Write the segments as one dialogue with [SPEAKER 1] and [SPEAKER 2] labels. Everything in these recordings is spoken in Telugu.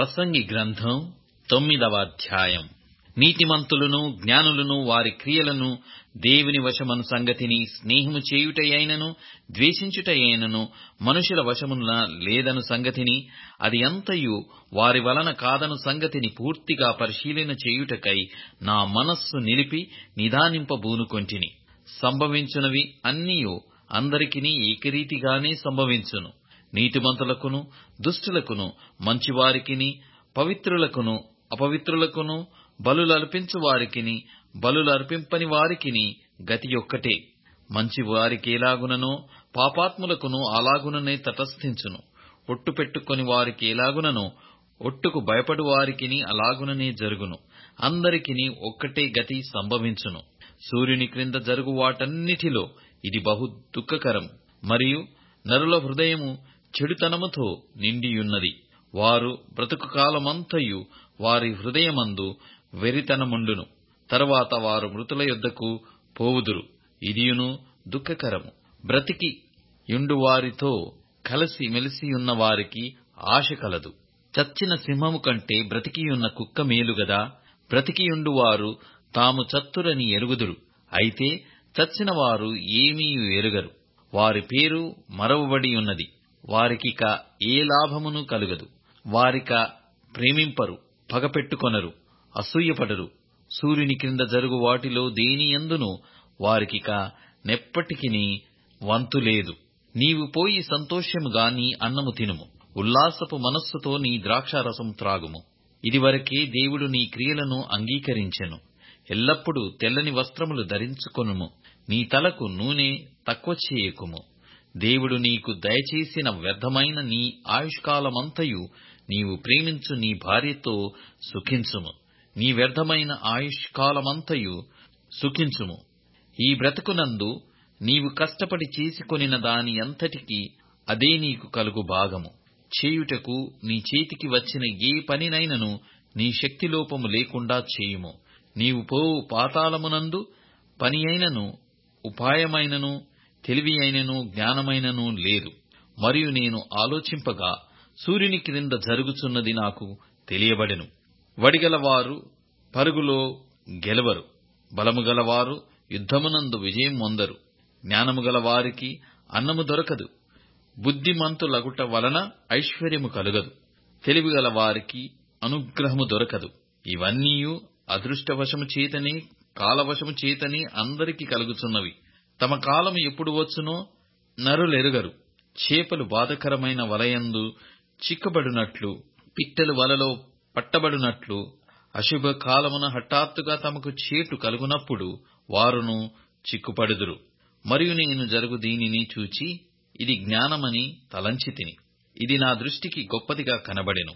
[SPEAKER 1] ప్రసంగి గ్రంథం తొమ్మిదవ అధ్యాయం నీతిమంతులను జ్ఞానులను వారి క్రియలను దేవుని వశమను సంగతిని స్నేహము చేయుటయైనను ద్వేషించుటయైనను మనుషుల వశమున లేదను సంగతిని అది అంతయు వారి వలన కాదను సంగతిని పూర్తిగా పరిశీలన చేయుటకై నా మనస్సు నిలిపి నిదానింపబూనుకొంటిని సంభవించునవి అన్నియు అందరికిని ఏకరీతిగానే సంభవించును నీతిమంతులకును దుష్టులకును మంచివారికిని పవిత్రులకును అపవిత్రులకును బలులర్పించు వారికిని బలులర్పింపని వారికిని గతి ఒక్కటే మంచి వారికేలాగుననో పాపాత్ములకును అలాగుననే తటస్థించును ఒట్టు పెట్టుకొని వారికి ఎలాగుననో ఒట్టుకు భయపడు వారికిని అలాగుననే జరుగును అందరికిని ఒక్కటే గతి సంభవించును సూర్యుని క్రింద జరుగు వాటన్నిటిలో ఇది బహు దుఃఖకరం మరియు నరుల హృదయము చెడుతనముతో నిండియున్నది వారు బ్రతుకు కాలమంతయు వారి హృదయమందు వెరితనముండును తరువాత వారు మృతుల యొద్దకు పోవుదురు ఇదియును దుఃఖకరము బ్రతికి యుండు వారితో కలసి మెలిసియున్న వారికి ఆశ కలదు చచ్చిన సింహము కంటే బ్రతికియున్న కుక్క మేలుగదా బ్రతికియుండు వారు తాము చత్తురని ఎరుగుదురు అయితే చచ్చిన వారు ఏమీ ఎరుగరు వారి పేరు మరవబడి ఉన్నది వారికిక ఏ లాభమును కలుగదు వారిక ప్రేమింపరు పగపెట్టుకొనరు అసూయపడరు సూర్యుని క్రింద జరుగు వాటిలో దేని ఎందును వారికిక నెప్పటికిని వంతు లేదు నీవు పోయి సంతోషముగా నీ అన్నము తినుము ఉల్లాసపు మనస్సుతో నీ ద్రాక్షారసం త్రాగుము ఇదివరకే దేవుడు నీ క్రియలను అంగీకరించెను ఎల్లప్పుడూ తెల్లని వస్త్రములు ధరించుకొనుము నీ తలకు నూనె తక్కువ చేయకుము దేవుడు నీకు దయచేసిన వ్యర్థమైన నీ ఆయుష్కాలమంతయు నీవు ప్రేమించు నీ భార్యతో సుఖించుము నీ వ్యర్థమైన ఆయుష్కాలమంతయు సుఖించుము ఈ బ్రతుకునందు నీవు కష్టపడి చేసుకొనిన దాని అంతటికీ అదే నీకు కలుగు భాగము చేయుటకు నీ చేతికి వచ్చిన ఏ పనినైనను నీ శక్తిలోపము లేకుండా చేయుము నీవు పోవు పాతాళమునందు పని అయినను ఉపాయమైనను తెలివి అయినను జ్ఞానమైనను లేదు మరియు నేను ఆలోచింపగా సూర్యుని క్రింద జరుగుచున్నది నాకు తెలియబడెను వడిగలవారు పరుగులో గెలవరు బలము గలవారు యుద్ధమునందు విజయం పొందరు జ్ఞానము గల వారికి అన్నము దొరకదు బుద్ధిమంతులగుట వలన ఐశ్వర్యము కలుగదు తెలివిగల వారికి అనుగ్రహము దొరకదు ఇవన్నీయు అదృష్టవశము చేతనే కాలవశము చేతనే అందరికి కలుగుచున్నవి తమ కాలము ఎప్పుడు వచ్చునో నరులెరుగరు చేపలు బాధకరమైన వలయందు చిక్కబడినట్లు పిట్టలు వలలో పట్టబడినట్లు అశుభ కాలమున హఠాత్తుగా తమకు చేటు కలుగునప్పుడు వారును చిక్కుపడుదురు మరియు నేను జరుగు దీనిని చూచి ఇది జ్ఞానమని తలంచి తిని ఇది నా దృష్టికి గొప్పదిగా కనబడెను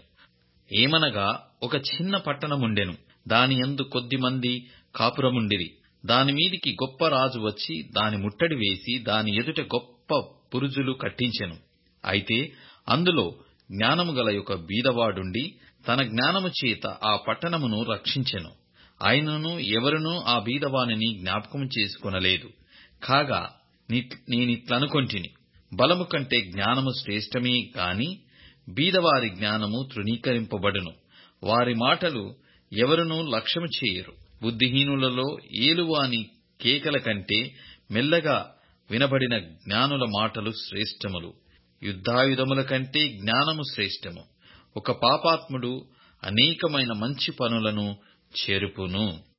[SPEAKER 1] ఏమనగా ఒక చిన్న పట్టణముండెను దాని యందు కొద్దిమంది కాపురముండిరి దాని మీదికి గొప్ప రాజు వచ్చి దాని ముట్టడి వేసి దాని ఎదుట గొప్ప పురుజులు కట్టించెను అయితే అందులో జ్ఞానము గల ఒక బీదవాడుండి తన జ్ఞానము చేత ఆ పట్టణమును రక్షించెను ఆయనను ఎవరునూ ఆ బీదవానిని జ్ఞాపకం చేసుకొనలేదు కాగా నేనిట్లనుకొంటిని బలము కంటే జ్ఞానము శ్రేష్టమే గాని బీదవారి జ్ఞానము తృణీకరింపబడును వారి మాటలు ఎవరునూ లక్ష్యము చేయరు బుద్ధిహీనులలో ఏలువాని కేకల కంటే మెల్లగా వినబడిన జ్ఞానుల మాటలు శ్రేష్టములు యుద్ధాయుధముల కంటే జ్ఞానము శ్రేష్టము ఒక పాపాత్ముడు అనేకమైన మంచి పనులను చెరుపును